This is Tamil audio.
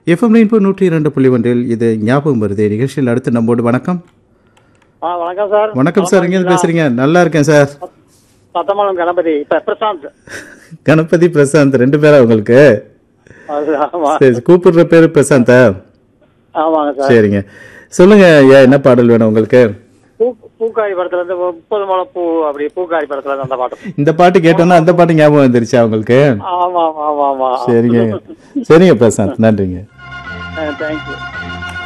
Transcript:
எஃப்எம் ரெயின்போ நூற்றி இரண்டு புள்ளி ஒன்றில் இது ஞாபகம் வருது நிகழ்ச்சியில் அடுத்து நம்மோடு வணக்கம் ஆ வணக்கம் சார் வணக்கம் சார் எங்கேருந்து பேசுறீங்க நல்லா இருக்கேன் சார் சத்தமலம் கணபதி இப்ப பிரசாந்த் கணபதி பிரசாந்த் ரெண்டு பேரா உங்களுக்கு அது ஆமா சரி கூப்பிடுற பேரு பிரசாந்தா ஆமாங்க சார் சரிங்க சொல்லுங்க ஐயா என்ன பாடல் வேணும் உங்களுக்கு பூ பூக்காரி படத்துல இருந்து முப்பது முளை பூ அப்படி பூக்காரி படத்துல இருந்து அந்த பாட்டு இந்த பாட்டு கேட்டோன்னா அந்த பாட்டு ஞாபகம் வந்துருச்சா உங்களுக்கு ஆமா ஆமா ஆமா ஆமா சரிங்க சரிங்க பிரசாந்த் நன்றிங்க தேங்க்யூ